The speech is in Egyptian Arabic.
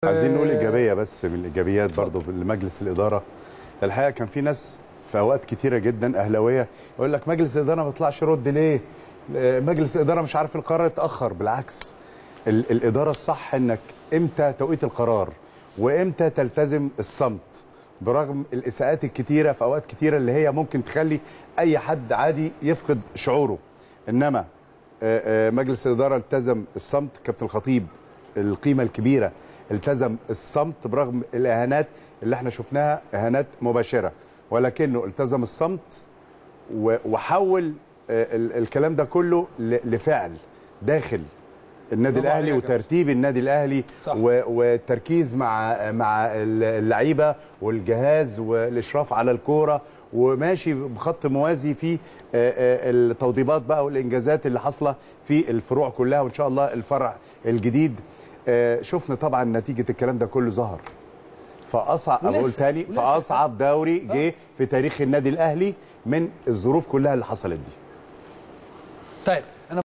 عايزين نقول ايجابيه بس من الايجابيات برضو لمجلس الاداره الحقيقه كان في ناس في اوقات كتيره جدا اهلاويه يقول لك مجلس الاداره ما بيطلعش يرد ليه؟ آه، مجلس الاداره مش عارف القرار اتاخر بالعكس ال- الاداره الصح انك امتى توقيت القرار وامتى تلتزم الصمت برغم الاساءات الكتيره في اوقات كتيره اللي هي ممكن تخلي اي حد عادي يفقد شعوره انما آه، آه، مجلس الاداره التزم الصمت كابتن الخطيب القيمه الكبيره التزم الصمت برغم الاهانات اللي احنا شفناها اهانات مباشره ولكنه التزم الصمت و- وحول آه، ال- الكلام ده كله ل- لفعل داخل النادي برافو الاهلي عليك يا وترتيب النادي الاهلي صح. و- والتركيز مع مع اللعيبه والجهاز والاشراف على الكوره وماشي بخط موازي في آه، آه، التوضيبات بقى والانجازات اللي حاصله في الفروع كلها وان شاء الله الفرع الجديد آه، شفنا طبعا نتيجه الكلام ده كله ظهر فاصعب ولسه- اقول تاني ولسه فاصعب دوري جه في تاريخ النادي الاهلي من الظروف كلها اللي حصلت دي طيب